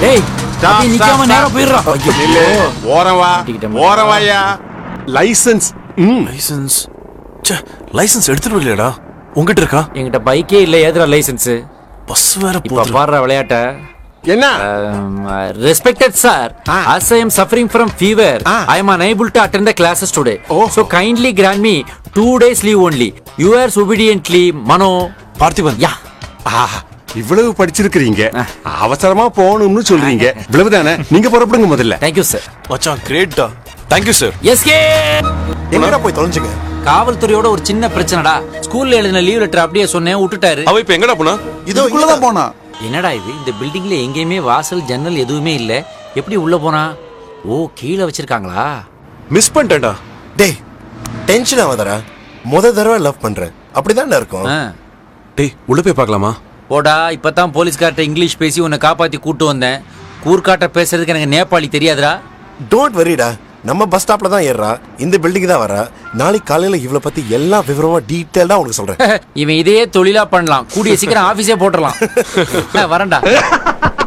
டேய் Stop, அப்படியே நிக்காம stop, நேரா stop. போயிடுறா நில்லு ஓரம் வா மாட்டிக்கிட்டேன். ஓரம் வாயா லைசன்ஸ் ம் லைசன்ஸ் ச்சே லைசன்ஸ் எடுத்துட்டு வரலையாடா உங்ககிட்ட இருக்கா என்கிட்ட பைக்கே இல்ல ஏதுடா லைசென்ஸ் பஸ் வேற இப்ப போகுது பாடுற விளையாட்ட என்ன respected sir Ah. as i am suffering from fever Ah. i am unable to attend the classes today Oh. so kindly grant me two days leave only yours obediently mano Parthiban yeah ஆஹா இவ்வளவு படிச்சிருக்கிறீங்க அவசரமா போகணும்னு சொல்றீங்க இவ்வளவுதானே நீங்க புறப்படுங்க முதல்ல thank you sir மச்சான் கிரேட்டா தேங்க்யூ சார் எஸ்கே எங்கடா போய் தொலைஞ்சுங்க காவல்துறையோட ஒரு சின்ன பிரச்சனைடா ஸ்கூல்ல எழுதின லீவ் லெட்டர் அப்படியே சொன்னேன் விட்டுட்டாரு அவ இப்ப எங்கடா போனா இதோ இதுக்குள்ளதான் போனா என்னடா இது இந்த பில்டிங்ல எங்கேயுமே வாசல் ஜன்னல் எதுவுமே இல்ல எப்படி உள்ள போனா ஓ கீழே வச்சிருக்காங்களா மிஸ் பண்ணிட்டேன்டா டேய் டென்ஷன் ஆகாதடா முத தடவை லவ் பண்றேன் அப்படிதான்டா இருக்கும் ஆ. டேய் உள்ள போய் பார்க்கலாமா போடா இப்பதான் போலீஸ்கார்ட்ட இங்கிலீஷ் பேசி உன்னை காப்பாத்தி கூட்டு வந்தேன் கூர்க்காட்ட பேசுறதுக்கு எனக்கு நேபாளி தெரியாதுடா டோன்ட் வரிடா நம்ம பஸ் ஸ்டாப்ல தான் ஏறா இந்த பில்டிங் தான் வரா நாளைக்கு காலையில இவளை பத்தி எல்லா விவரமா டீட்டெயிலா உனக்கு சொல்றேன் இவன் இதையே தொழிலா பண்ணலாம் கூடிய சீக்கிரம் ஆபீஸே போட்டுடலாம் வரேன்டா